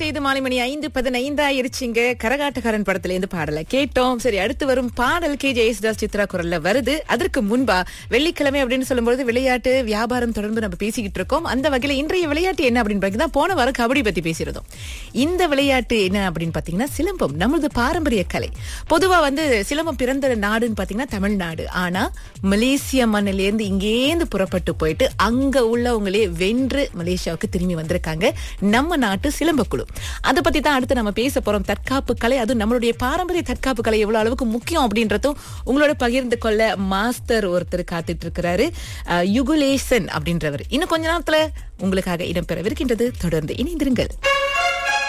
செய்து மாலை மணி ஐந்து பதினைந்து ஆயிருச்சுங்க கரகாட்டக்காரன் படத்துல இருந்து பாடல கேட்டோம் சரி அடுத்து வரும் பாடல் கே ஜெயசுதாஸ் சித்ரா குரல்ல வருது அதற்கு முன்பா வெள்ளிக்கிழமை அப்படின்னு சொல்லும்போது விளையாட்டு வியாபாரம் தொடர்ந்து நம்ம பேசிக்கிட்டு இருக்கோம் அந்த வகையில இன்றைய விளையாட்டு என்ன அப்படின்னு பாத்தீங்கன்னா போன வாரம் கபடி பத்தி பேசியிருந்தோம் இந்த விளையாட்டு என்ன அப்படின்னு பாத்தீங்கன்னா சிலம்பம் நமது பாரம்பரிய கலை பொதுவா வந்து சிலம்பம் பிறந்த நாடுன்னு பாத்தீங்கன்னா தமிழ்நாடு ஆனா மலேசிய மண்ணில இருந்து இங்கேருந்து புறப்பட்டு போயிட்டு அங்க உள்ளவங்களே வென்று மலேசியாவுக்கு திரும்பி வந்திருக்காங்க நம்ம நாட்டு சிலம்பக்குழு அதை பத்தி தான் அடுத்து நம்ம பேச போறோம் தற்காப்பு கலை அதுவும் நம்மளுடைய பாரம்பரிய தற்காப்பு கலை எவ்வளவு அளவுக்கு முக்கியம் அப்படின்றதும் உங்களோட பகிர்ந்து கொள்ள மாஸ்டர் ஒருத்தர் காத்துட்டு இருக்கிறாரு அஹ், யுகுலேசன் அப்படின்றவர் இன்னும் கொஞ்ச நேரத்துல உங்களுக்காக இடம்பெறவிருக்கின்றது தொடர்ந்து இணைந்திருங்கள்